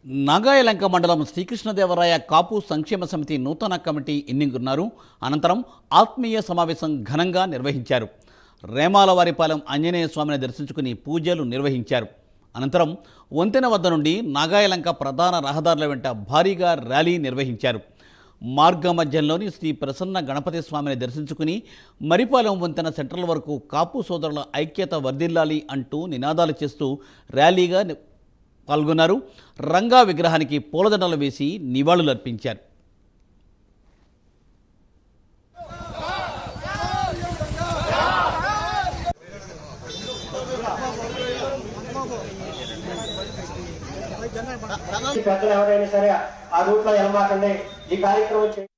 నాగాయలంక మండలం శ్రీకృష్ణదేవరాయ కాపు సంక్షేమ సమితి నూతన కమిటీ ఎన్నికన్నారు అనంతరం ఆత్మీయ సమావేశం ఘనంగా నిర్వహించారు రేమాలవారిపాలెం ఆంజనేయ స్వామిని దర్శించుకుని పూజలు నిర్వహించారు అనంతరం వంతెన వద్ద నుండి నాగాయలంక ప్రధాన రహదారుల వెంట భారీగా ర్యాలీ నిర్వహించారు మార్గ మధ్యంలోని శ్రీ ప్రసన్న గణపతి స్వామిని దర్శించుకుని మరిపాలెం వంతెన సెంట్రల్ వరకు కాపు సోదరుల ఐక్యత వర్ధిల్లాలి అంటూ నినాదాలు చేస్తూ ర్యాలీగా ని- పాల్గొన్నారు రంగా విగ్రహానికి పూలదండలు వేసి నివాళులర్పించారు పెద్దలు ఎవరైనా సరే ఆ రూట్ లో వెళ్ళమాకండి ఈ కార్యక్రమం చే-